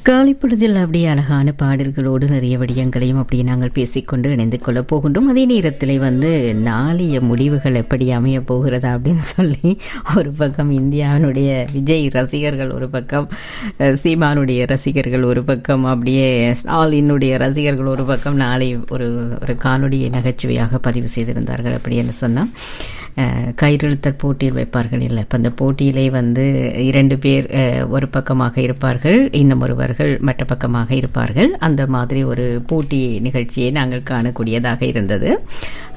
காலை பொழுதில் அப்படியே அழகான பாடல்களோடு நிறைய விடயங்களையும் அப்படியே நாங்கள் பேசிக்கொண்டு இணைந்து கொள்ள போகின்றோம் அதே நேரத்தில் வந்து நாளைய முடிவுகள் எப்படி அமைய போகிறதா அப்படின்னு சொல்லி ஒரு பக்கம் இந்தியாவினுடைய விஜய் ரசிகர்கள் ஒரு பக்கம் அஹ், சீமானுடைய ரசிகர்கள் ஒரு பக்கம் அப்படியே ஸ்டாலினுடைய ரசிகர்கள் ஒரு பக்கம் நாளை ஒரு ஒரு காணொலியை நகைச்சுவையாக பதிவு செய்திருந்தார்கள் அப்படி என்று சொன்னால் அஹ், கயிறிழுத்தல் போட்டியில் வைப்பார்கள் இல்லை இப்போ அந்த போட்டியிலே வந்து இரண்டு பேர் அஹ், ஒரு பக்கமாக இருப்பார்கள் இன்னும் ஒருவர்கள் மற்ற பக்கமாக இருப்பார்கள் அந்த மாதிரி ஒரு போட்டி நிகழ்ச்சியை நாங்கள் காணக்கூடியதாக இருந்தது